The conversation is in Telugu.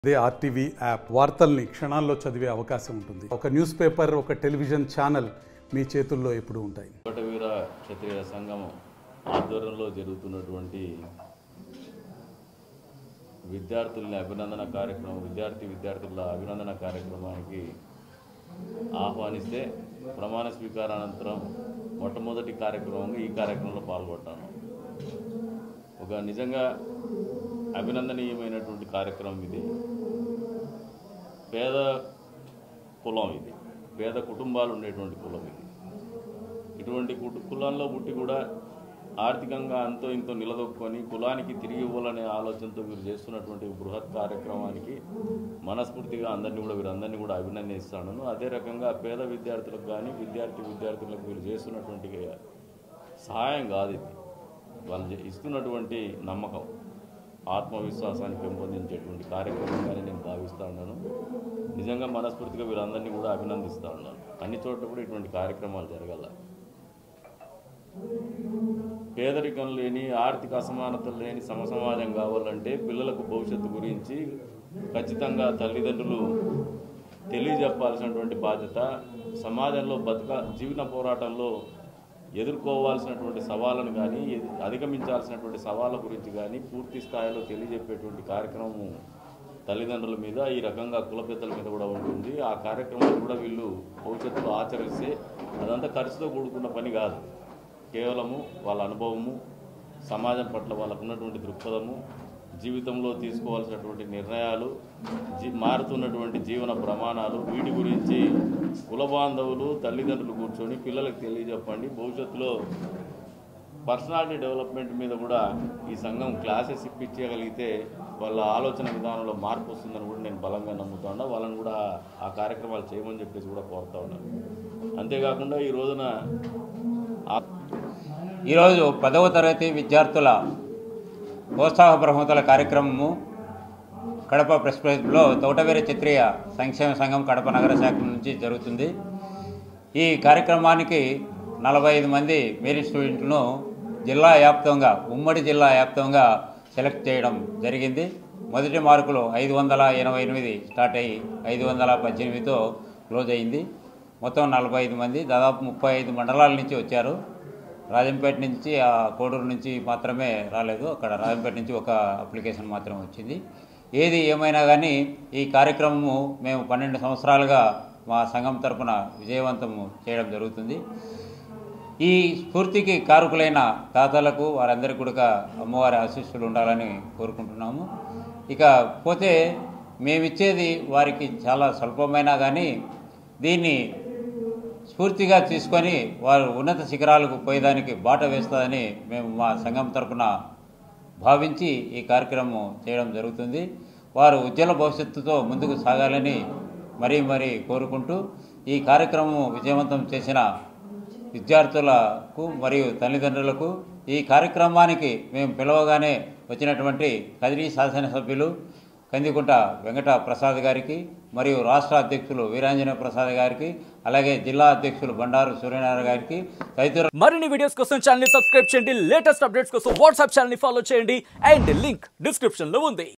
అదే ఆర్టీవీ యాప్ వార్తల్ని క్షణాల్లో చదివే అవకాశం ఉంటుంది ఒక న్యూస్ పేపర్ ఒక టెలివిజన్ ఛానల్ మీ చేతుల్లో ఎప్పుడూ ఉంటాయి కోటవీర క్షత్రియ సంఘం ఆధ్వర్యంలో జరుగుతున్నటువంటి విద్యార్థుల్ని అభినందన కార్యక్రమం విద్యార్థి విద్యార్థుల అభినందన కార్యక్రమానికి ఆహ్వానిస్తే ప్రమాణ స్వీకారానంతరం మొట్టమొదటి కార్యక్రమంగా ఈ కార్యక్రమంలో పాల్గొంటాను ఒక నిజంగా అభినందనీయమైనటువంటి కార్యక్రమం ఇది పేద కులం ఇది పేద కుటుంబాలు ఉండేటువంటి కులం ఇది ఇటువంటి కుటు- కులంలో పుట్టి కూడా ఆర్థికంగా అంతో ఇంతో నిలదొక్కుని కులానికి తిరిగి ఇవ్వాలనే ఆలోచనతో వీరు చేస్తున్నటువంటి బృహత్ కార్యక్రమానికి మనస్ఫూర్తిగా అందరినీ కూడా వీరందరినీ కూడా అభినందిస్తాను అదే రకంగా పేద విద్యార్థులకు కానీ విద్యార్థి విద్యార్థులకు వీరు చేస్తున్నటువంటి సహాయం కాదు ఇది వాళ్ళు చే- ఇస్తున్నటువంటి నమ్మకం ఆత్మవిశ్వాసాన్ని పెంపొందించేటువంటి కార్యక్రమంగానే నేను భావిస్తూ ఉన్నాను నిజంగా మనస్ఫూర్తిగా వీరందరినీ కూడా అభినందిస్తూ ఉన్నాను అన్ని చోట్ల కూడా ఇటువంటి కార్యక్రమాలు జరగాల పేదరికం లేని ఆర్థిక అసమానతలు లేని సమసమాజం కావాలంటే పిల్లలకు భవిష్యత్తు గురించి ఖచ్చితంగా తల్లిదండ్రులు తెలియజెప్పాల్సినటువంటి బాధ్యత సమాజంలో బతుక జీవన పోరాటంలో ఎదుర్కోవాల్సినటువంటి సవాళ్ళను కానీ ఎది- అధిగమించాల్సినటువంటి సవాళ్ళ గురించి కానీ పూర్తి స్థాయిలో తెలియజెప్పేటువంటి కార్యక్రమం తల్లిదండ్రుల మీద ఈ రకంగా కుల పెద్దల మీద కూడా ఉంటుంది ఆ కార్యక్రమాన్ని కూడా వీళ్ళు భవిష్యత్తులో ఆచరిస్తే అదంతా ఖర్చుతో కూడుకున్న పని కాదు కేవలము వాళ్ళ అనుభవము సమాజం పట్ల వాళ్ళకు ఉన్నటువంటి దృక్పథము జీవితంలో తీసుకోవాల్సినటువంటి నిర్ణయాలు జీ మారుతున్నటువంటి జీవన ప్రమాణాలు వీటి గురించి కుల బాంధవులు తల్లిదండ్రులు కూర్చొని పిల్లలకు తెలియజెప్పండి భవిష్యత్తులో పర్సనాలిటీ డెవలప్మెంట్ మీద కూడా ఈ సంఘం క్లాసెస్ ఇప్పించగలిగితే వాళ్ళ ఆలోచన విధానంలో మార్పు వస్తుందని కూడా నేను బలంగా నమ్ముతా వాళ్ళని కూడా ఆ కార్యక్రమాలు చేయమని చెప్పేసి కూడా కోరుతా ఉన్నాను అంతేకాకుండా ఈ రోజున ఆ- ఈరోజు పదవ తరగతి విద్యార్థుల ప్రోత్సాహ బహుమతుల కార్యక్రమము కడప ప్రెస్ క్లబ్లో తోటవీర చిత్రీయ సంక్షేమ సంఘం కడప నగర శాఖ నుంచి జరుగుతుంది ఈ కార్యక్రమానికి నలభై ఐదు మంది మెరిట్ స్టూడెంట్లను జిల్లా వ్యాప్తంగా ఉమ్మడి జిల్లా వ్యాప్తంగా సెలెక్ట్ చేయడం జరిగింది మొదటి మార్కులు ఐదు వందల ఎనభై ఎనిమిది స్టార్ట్ అయ్యి ఐదు వందల పద్దెనిమిదితో క్లోజ్ అయింది మొత్తం నలభై ఐదు మంది దాదాపు ముప్పై ఐదు మండలాల నుంచి వచ్చారు రాజంపేట నుంచి ఆ కోడూరు నుంచి మాత్రమే రాలేదు అక్కడ రాజంపేట నుంచి ఒక అప్లికేషన్ మాత్రం వచ్చింది ఏది ఏమైనా కానీ ఈ కార్యక్రమము మేము పన్నెండు సంవత్సరాలుగా మా సంఘం తరపున విజయవంతము చేయడం జరుగుతుంది ఈ స్ఫూర్తికి కారకులైన తాతలకు వారందరికీ కూడా అమ్మవారి ఆశీస్సులు ఉండాలని కోరుకుంటున్నాము ఇక పోతే మేమిచ్చేది వారికి చాలా స్వల్పమైనా కానీ దీన్ని స్ఫూర్తిగా తీసుకొని వారు ఉన్నత శిఖరాలకు పోయేదానికి బాట వేస్తుందని మేము మా సంఘం తరపున భావించి ఈ కార్యక్రమం చేయడం జరుగుతుంది వారు ఉజ్వల భవిష్యత్తుతో ముందుకు సాగాలని మరీ మరీ కోరుకుంటూ ఈ కార్యక్రమం విజయవంతం చేసిన విద్యార్థులకు మరియు తల్లిదండ్రులకు ఈ కార్యక్రమానికి మేము పిలవగానే వచ్చినటువంటి కదిరి శాసనసభ్యులు కందికుంట వెంకట ప్రసాద్ గారికి మరియు రాష్ట్ర అధ్యక్షులు వీరాంజనేయ ప్రసాద్ గారికి అలాగే జిల్లా అధ్యక్షులు బండారు సూర్యనారాయణ గారికి తదితర మరిన్ని వీడియోస్ కోసం ఛానల్ ని సబ్స్క్రైబ్ చేయండి లేటెస్ట్ అప్డేట్స్ కోసం వాట్సాప్ ఛానల్ ని ఫాలో చేయండి అండ్ లింక్ డిస్క్రిప్షన్ లో ఉంది